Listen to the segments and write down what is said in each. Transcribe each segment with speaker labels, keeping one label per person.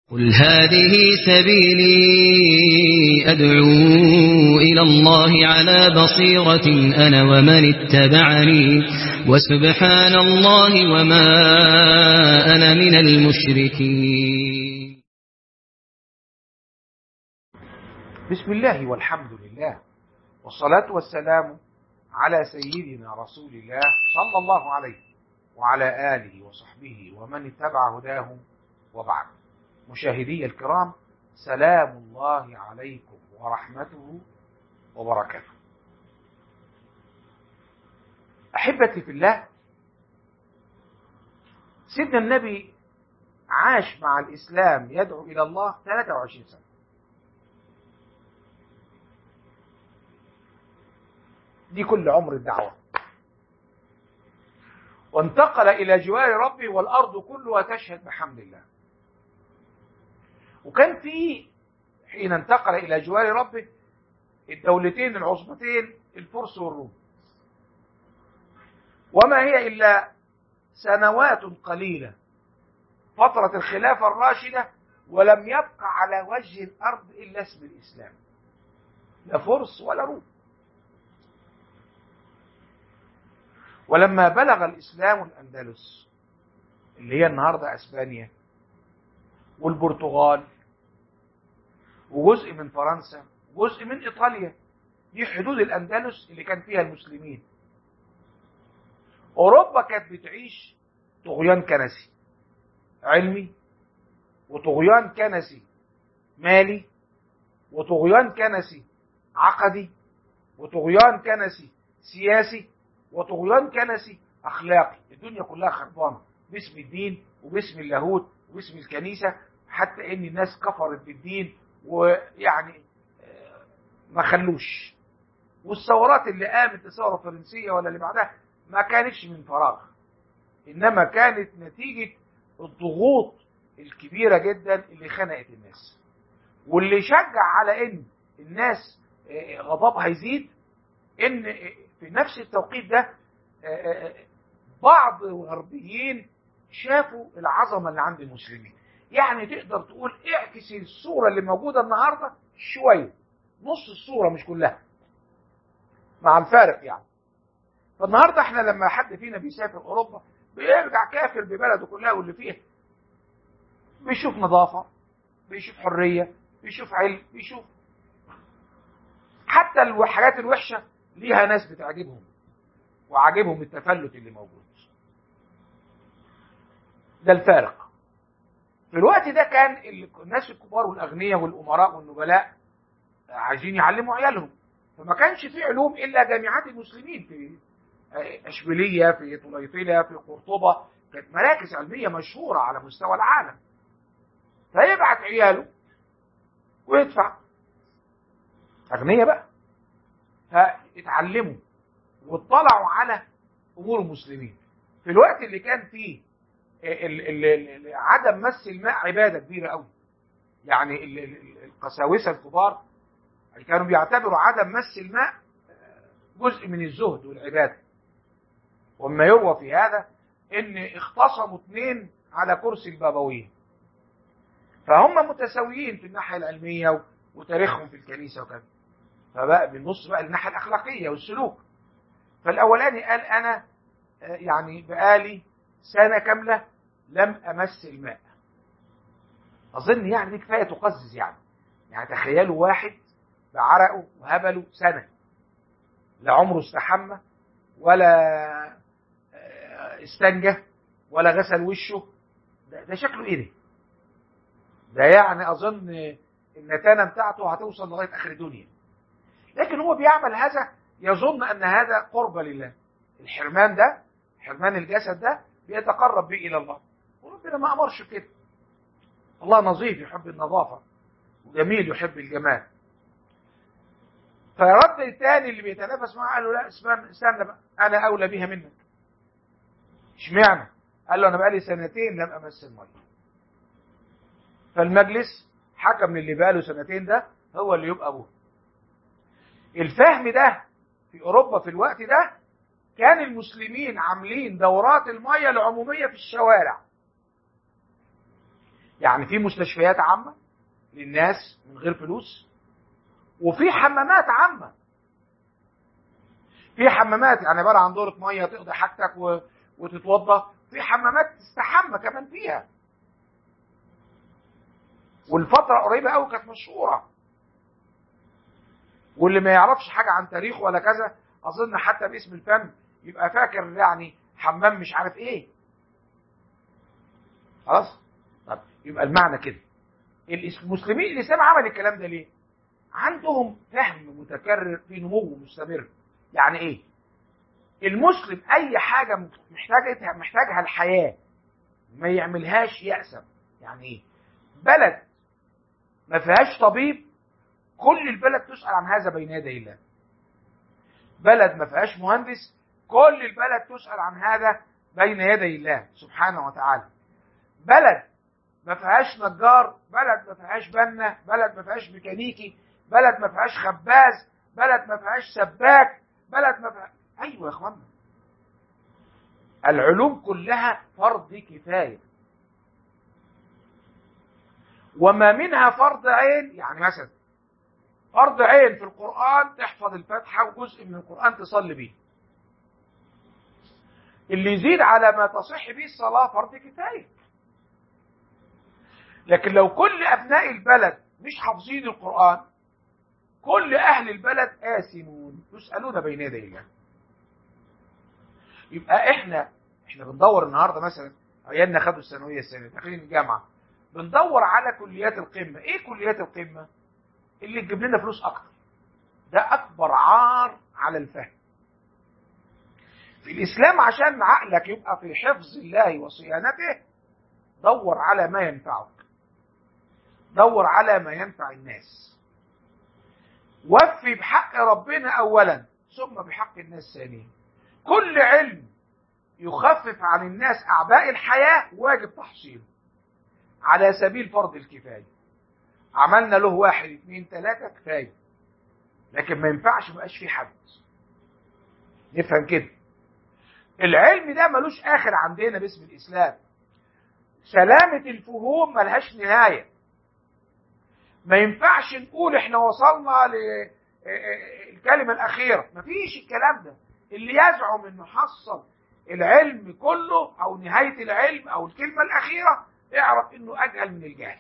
Speaker 1: قل هذه سبيلي أدعو إلى الله على بصيرة أنا ومن اتبعني وسبحان الله وما أنا من المشركين
Speaker 2: بسم الله والحمد لله والصلاة والسلام على سيدنا رسول الله صلى الله عليه وعلى آله وصحبه ومن اتبع هداه وبعد مشاهدي الكرام سلام الله عليكم ورحمته وبركاته أحبتي في الله سيدنا النبي عاش مع الإسلام يدعو إلى الله 23 سنة دي كل عمر الدعوة وانتقل إلى جوار ربه والأرض كلها تشهد بحمد الله وكان في حين انتقل إلى جوار ربه الدولتين العظمتين الفرس والروم وما هي إلا سنوات قليلة فترة الخلافة الراشدة ولم يبقى على وجه الأرض إلا اسم الإسلام لا فرس ولا روم ولما بلغ الإسلام الأندلس اللي هي النهاردة أسبانيا والبرتغال وجزء من فرنسا وجزء من إيطاليا دي حدود الأندلس اللي كان فيها المسلمين أوروبا كانت بتعيش طغيان كنسي علمي وطغيان كنسي مالي وطغيان كنسي عقدي وطغيان كنسي سياسي وطغيان كنسي اخلاقي الدنيا كلها خربانه باسم الدين وباسم اللاهوت وباسم الكنيسه حتى ان الناس كفرت بالدين ويعني ما خلوش والثورات اللي قامت الثوره الفرنسيه ولا اللي بعدها ما كانتش من فراغ انما كانت نتيجه الضغوط الكبيره جدا اللي خنقت الناس واللي شجع على ان الناس غضبها يزيد ان في نفس التوقيت ده بعض الغربيين شافوا العظمة اللي عند المسلمين يعني تقدر تقول اعكس الصورة اللي موجودة النهاردة شوية نص الصورة مش كلها مع الفارق يعني فالنهاردة احنا لما حد فينا بيسافر اوروبا بيرجع كافر ببلده كلها واللي فيها بيشوف نظافة بيشوف حرية بيشوف علم بيشوف حتى الحاجات الوحشة ليها ناس بتعجبهم وعاجبهم التفلت اللي موجود ده الفارق في الوقت ده كان الناس الكبار والاغنياء والامراء والنبلاء عايزين يعلموا عيالهم فما كانش في علوم الا جامعات المسلمين في اشبيليه في طليطله في قرطبه كانت مراكز علميه مشهوره على مستوى العالم فيبعت عياله ويدفع اغنياء بقى فاتعلموا واطلعوا على امور المسلمين في الوقت اللي كان فيه ال ال ال عدم مس الماء عباده كبيره قوي يعني القساوسه الكبار كانوا بيعتبروا عدم مس الماء جزء من الزهد والعباده وما يروى في هذا ان اختصموا اثنين على كرسي البابويه فهم متساويين في الناحيه العلميه وتاريخهم في الكنيسه وكذا فبقى بنبص بقى للناحيه الاخلاقيه والسلوك فالاولاني قال انا يعني بقالي سنه كامله لم امس الماء اظن يعني دي كفايه تقزز يعني يعني تخيلوا واحد بعرقه وهبله سنه لا عمره استحمى ولا استنجى ولا غسل وشه ده, ده شكله ايه ده ده يعني اظن النتانه بتاعته هتوصل لغايه اخر الدنيا لكن هو بيعمل هذا يظن ان هذا قرب لله الحرمان ده حرمان الجسد ده بيتقرب به الى الله وربنا ما امرش كده الله نظيف يحب النظافه وجميل يحب الجمال فرد الثاني اللي بيتنافس معاه قال له لا استنى استنى بقى انا اولى بيها منك اشمعنى قال له انا بقالي سنتين لم امس الميه فالمجلس حكم للي بقاله سنتين ده هو اللي يبقى ابوه الفهم ده في اوروبا في الوقت ده كان المسلمين عاملين دورات المية العمومية في الشوارع يعني في مستشفيات عامة للناس من غير فلوس وفي حمامات عامة في حمامات يعني عبارة عن دورة مية تقضي حاجتك و... وتتوضى في حمامات تستحمى كمان فيها والفترة قريبة قوي كانت مشهورة واللي ما يعرفش حاجة عن تاريخ ولا كذا أظن حتى باسم الفن يبقى فاكر يعني حمام مش عارف إيه خلاص طب يبقى المعنى كده المسلمين الإسلام عمل الكلام ده ليه؟ عندهم فهم متكرر في نمو مستمر يعني إيه؟ المسلم أي حاجة محتاجها محتاجها الحياة ما يعملهاش يأسم يعني إيه؟ بلد ما فيهاش طبيب كل البلد تسأل عن هذا بين يدي الله بلد ما فيهاش مهندس كل البلد تسأل عن هذا بين يدي الله سبحانه وتعالى بلد ما فيهاش نجار بلد ما فيهاش بنا بلد ما فيهاش ميكانيكي بلد ما فيهاش خباز بلد ما فيهاش سباك بلد ما فيهاش ايوه يا اخوانا العلوم كلها فرض كفايه وما منها فرض عين يعني مثلا فرض عين في القرآن تحفظ الفاتحة وجزء من القرآن تصلي بيه اللي يزيد على ما تصح به الصلاة فرض كفاية لكن لو كل أبناء البلد مش حافظين القرآن كل أهل البلد آثمون يسألون بين يدي الله يبقى إحنا إحنا بندور النهاردة مثلا عيالنا خدوا الثانوية السنة داخلين الجامعة بندور على كليات القمة ايه كليات القمة اللي تجيب لنا فلوس اكتر ده اكبر عار على الفهم في الاسلام عشان عقلك يبقى في حفظ الله وصيانته دور على ما ينفعك دور على ما ينفع الناس وفي بحق ربنا اولا ثم بحق الناس ثانيا كل علم يخفف عن الناس اعباء الحياه واجب تحصيله على سبيل فرض الكفاية عملنا له واحد اثنين ثلاثة كفاية لكن ما ينفعش مبقاش في حد نفهم كده العلم ده ملوش آخر عندنا باسم الإسلام سلامة الفهوم ملهاش نهاية ما ينفعش نقول احنا وصلنا للكلمة الأخيرة مفيش الكلام ده اللي يزعم انه حصل العلم كله او نهاية العلم او الكلمة الأخيرة اعرف انه اجهل من الجهل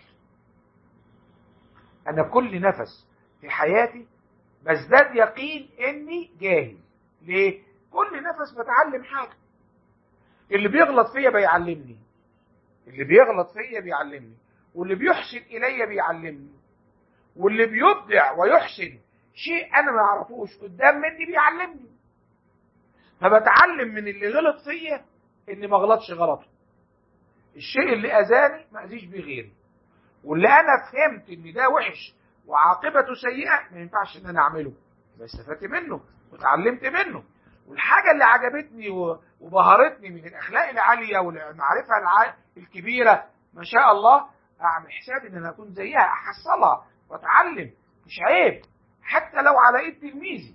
Speaker 2: انا كل نفس في حياتي بزداد يقين اني جاهل ليه كل نفس بتعلم حاجه اللي بيغلط فيا بيعلمني اللي بيغلط فيا بيعلمني واللي بيحسن الي بيعلمني واللي بيبدع ويحسن شيء انا ما اعرفوش قدام مني بيعلمني فبتعلم من اللي غلط فيا اني ما غلطش غلطه الشيء اللي اذاني ما اذيش بيه غيري واللي انا فهمت ان ده وحش وعاقبته سيئه ما ينفعش ان انا اعمله يبقى استفدت منه وتعلمت منه والحاجه اللي عجبتني وبهرتني من الاخلاق العاليه والمعرفه الكبيره ما شاء الله اعمل حسابي ان انا اكون زيها احصلها واتعلم مش عيب حتى لو على ايد تلميذي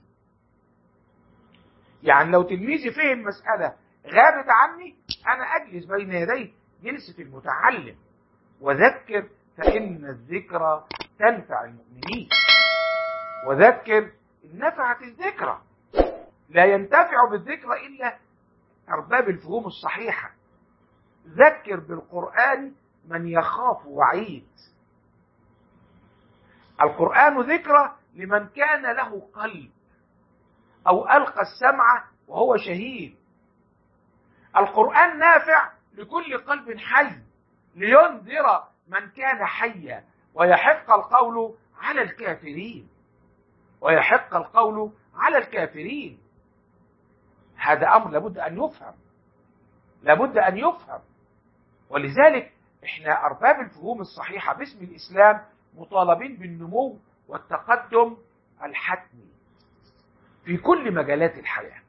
Speaker 2: يعني لو تلميذي فهم مساله غابت عني انا اجلس بين يديه جلسة المتعلم وذكر فإن الذكرى تنفع المؤمنين وذكر إن نفعت الذكرى لا ينتفع بالذكرى إلا أرباب الفهوم الصحيحة ذكر بالقرآن من يخاف وعيد القرآن ذكرى لمن كان له قلب أو ألقى السمع وهو شهيد القرآن نافع لكل قلب حي لينذر من كان حيا ويحق القول على الكافرين ويحق القول على الكافرين هذا امر لابد ان يفهم لابد ان يفهم ولذلك احنا ارباب الفهوم الصحيحه باسم الاسلام مطالبين بالنمو والتقدم الحتمي في كل مجالات الحياه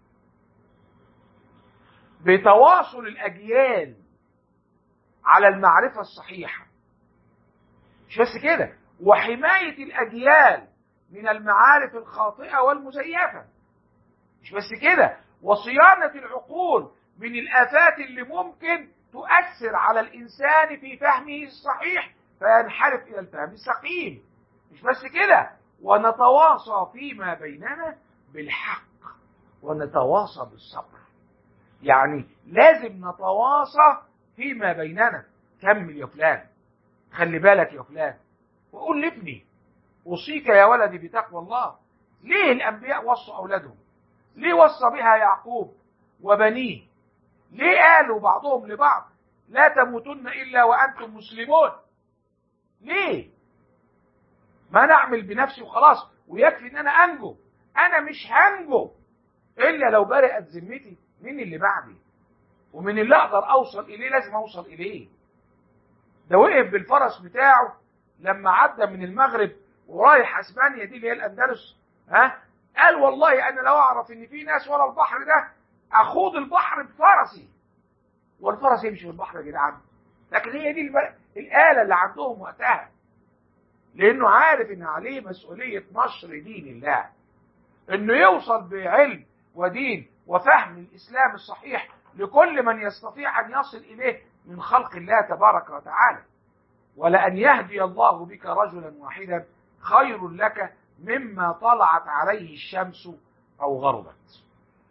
Speaker 2: بتواصل الاجيال على المعرفه الصحيحه مش بس كده وحمايه الاجيال من المعارف الخاطئه والمزيفه مش بس كده وصيانه العقول من الافات اللي ممكن تؤثر على الإنسان في فهمه الصحيح فينحرف إلى الفهم السقيم مش بس كده ونتواصى فيما بيننا بالحق ونتواصى بالصبر يعني لازم نتواصى فيما بيننا كمل يا فلان خلي بالك يا فلان وقول لابني أوصيك يا ولدي بتقوى الله ليه الأنبياء وصوا أولادهم ليه وصى بها يعقوب وبنيه ليه قالوا بعضهم لبعض لا تموتن إلا وأنتم مسلمون ليه ما نعمل بنفسي وخلاص ويكفي ان انا انجو انا مش هنجو الا لو برئت ذمتي مين اللي بعدي ومن اللي اقدر اوصل اليه لازم اوصل اليه ده وقف بالفرس بتاعه لما عدى من المغرب ورايح اسبانيا دي اللي هي الاندلس ها قال والله انا لو اعرف ان في ناس ورا البحر ده اخوض البحر بفرسي والفرس يمشي في البحر يا جدعان لكن هي دي الب- الاله اللي عندهم وقتها لانه عارف ان عليه مسؤوليه نشر دين الله انه يوصل بعلم ودين وفهم الاسلام الصحيح لكل من يستطيع ان يصل اليه من خلق الله تبارك وتعالى ولان يهدي الله بك رجلا واحدا خير لك مما طلعت عليه الشمس او غربت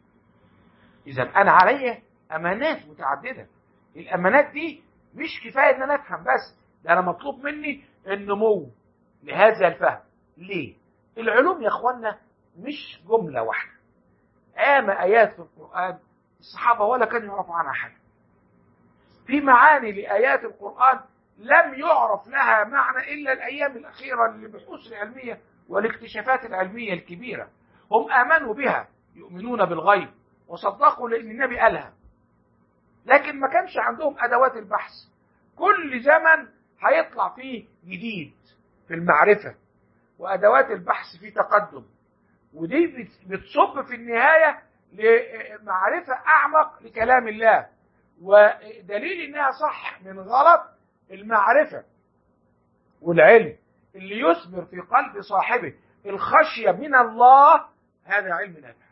Speaker 2: اذا انا علي امانات متعدده الامانات دي مش كفايه ان انا افهم بس ده انا مطلوب مني النمو لهذا الفهم ليه العلوم يا اخوانا مش جمله واحده قام ايات في القران الصحابه ولا كانوا يعرفوا عنها حاجه في معاني لايات القران لم يعرف لها معنى الا الايام الاخيره للبحوث العلميه والاكتشافات العلميه الكبيره هم امنوا بها يؤمنون بالغيب وصدقوا لان النبي قالها لكن ما كانش عندهم ادوات البحث كل زمن هيطلع فيه جديد في المعرفه وادوات البحث في تقدم ودي بت- بتصب في النهايه لمعرفه اعمق لكلام الله ودليل انها صح من غلط المعرفه والعلم اللي يثمر في قلب صاحبه الخشيه من الله هذا علم نافع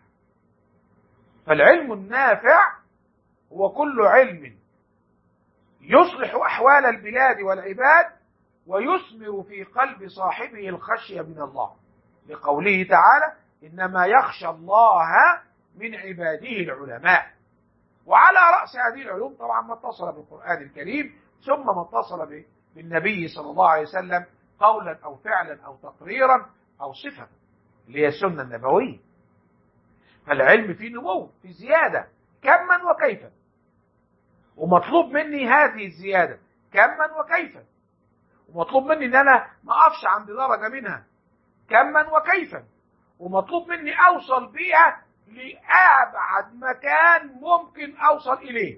Speaker 2: فالعلم النافع هو كل علم يصلح احوال البلاد والعباد ويثمر في قلب صاحبه الخشيه من الله لقوله تعالى انما يخشى الله من عباده العلماء وعلى راس هذه العلوم طبعا ما اتصل بالقران الكريم ثم ما اتصل ب- بالنبي صلى الله عليه وسلم قولا او فعلا او تقريرا او صفه اللي هي السنه النبويه فالعلم فيه نمو في زياده كما وكيفا ومطلوب مني هذه الزياده كما وكيفا ومطلوب مني ان انا ما اقفش عند درجه منها كما وكيفا ومطلوب مني اوصل بيها لابعد مكان ممكن اوصل اليه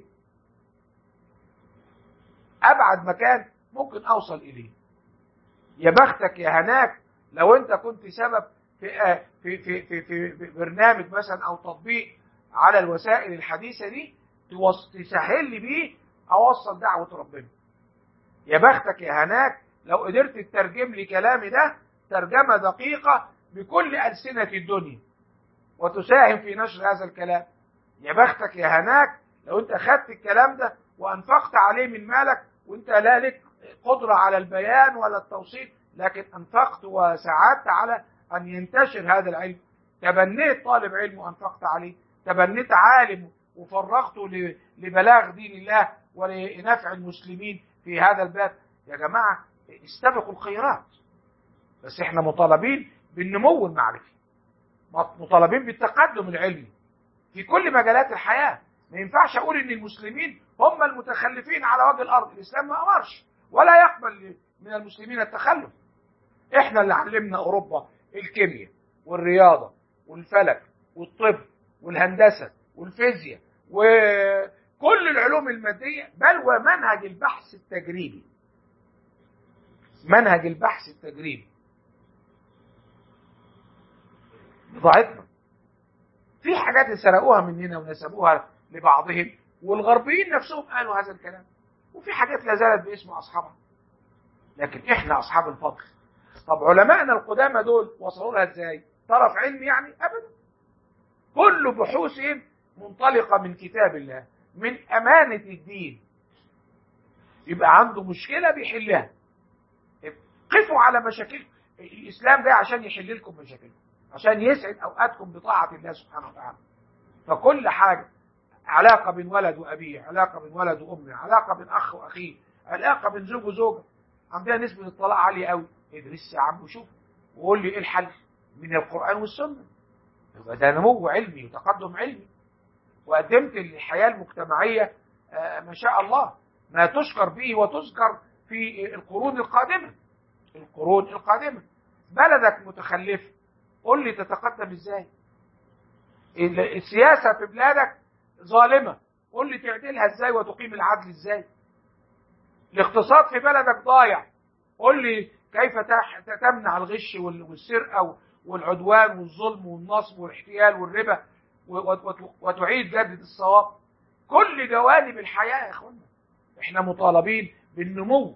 Speaker 2: ابعد مكان ممكن اوصل اليه يا بختك يا هناك لو انت كنت سبب في آه، في في في, في في برنامج مثلا او تطبيق على الوسائل الحديثه دي توص- تسهل لي بيه اوصل دعوه ربنا يا بختك يا هناك لو قدرت تترجم لي كلامي ده ترجمه دقيقه بكل السنه الدنيا وتساهم في نشر هذا الكلام يا بختك يا هناك لو انت خدت الكلام ده وانفقت عليه من مالك وانت لا لك قدره على البيان ولا التوصيل لكن انفقت وساعدت على ان ينتشر هذا العلم تبنيت طالب علم وانفقت عليه تبنيت عالم وفرغته ل- لبلاغ دين الله ولنفع المسلمين في هذا الباب يا جماعه استبقوا الخيرات بس احنا مطالبين بالنمو المعرفي مطالبين بالتقدم العلمي في كل مجالات الحياه ما ينفعش اقول ان المسلمين هم المتخلفين على وجه الارض الاسلام ما امرش ولا يقبل من المسلمين التخلف احنا اللي علمنا اوروبا الكيمياء والرياضه والفلك والطب والهندسه والفيزياء وكل العلوم الماديه بل ومنهج البحث التجريبي منهج البحث التجريبي بضاعتنا في حاجات سرقوها مننا ونسبوها لبعضهم والغربيين نفسهم قالوا هذا الكلام وفي حاجات لا زالت باسم اصحابها لكن احنا اصحاب الفضل طب علمائنا القدامى دول وصلوا لها ازاي طرف علمي يعني ابدا كل بحوثهم منطلقه من كتاب الله من امانه الدين يبقى عنده مشكلة بيحلها قفوا على مشاكلكم الإسلام جاي عشان يحل لكم مشاكلكم عشان يسعد أوقاتكم بطاعة الله سبحانه وتعالى فكل حاجة علاقة بين ولد وأبيه علاقة بين ولد وأمه علاقة بين أخ وأخيه علاقة بين زوج وزوجة عندنا نسبة الطلاق عالية قوي ادرس يا عم وشوف وقول لي ايه الحل من القرآن والسنة يبقى ده نمو علمي وتقدم علمي وقدمت للحياة المجتمعية آه ما شاء الله ما تشكر به وتذكر في القرون القادمة القرون القادمة بلدك متخلف قول لي تتقدم ازاي السياسة في بلادك ظالمة قول لي تعدلها ازاي وتقيم العدل ازاي الاقتصاد في بلدك ضايع قول لي كيف تمنع الغش والسرقة والعدوان والظلم والنصب والاحتيال والربا وتعيد جدة الصواب كل جوانب الحياة يا اخوانا احنا مطالبين بالنمو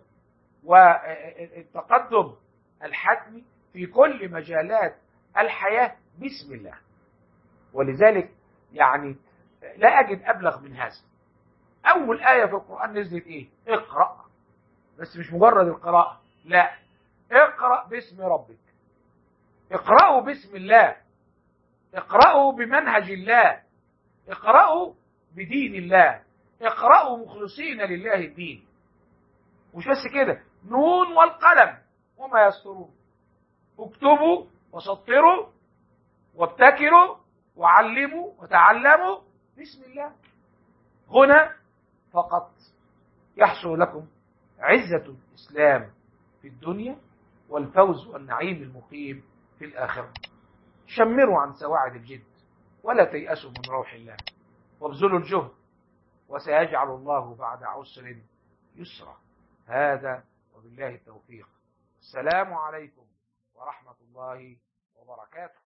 Speaker 2: والتقدم الحتمي في كل مجالات الحياة بسم الله ولذلك يعني لا أجد أبلغ من هذا أول آية في القرآن نزلت إيه اقرأ بس مش مجرد القراءة لا اقرأ باسم ربك اقرأوا باسم الله اقرأوا بمنهج الله اقرأوا بدين الله اقرأوا مخلصين لله الدين مش بس كده نون والقلم وما يسطرون اكتبوا وسطروا وابتكروا وعلموا وتعلموا بسم الله هنا فقط يحصل لكم عزة الإسلام في الدنيا والفوز والنعيم المقيم في الآخرة شمروا عن سواعد الجد ولا تيأسوا من روح الله وابذلوا الجهد وسيجعل الله بعد عسر يسرا هذا وبالله التوفيق السلام عليكم ورحمة الله وبركاته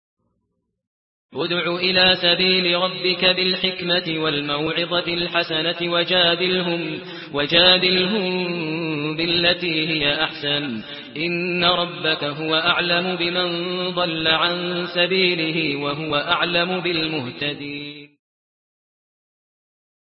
Speaker 1: ادع إلى سبيل ربك بالحكمة والموعظة الحسنة وجادلهم, وجادلهم بالتي هي أحسن إن ربك هو أعلم بمن ضل عن سبيله وهو أعلم بالمهتدين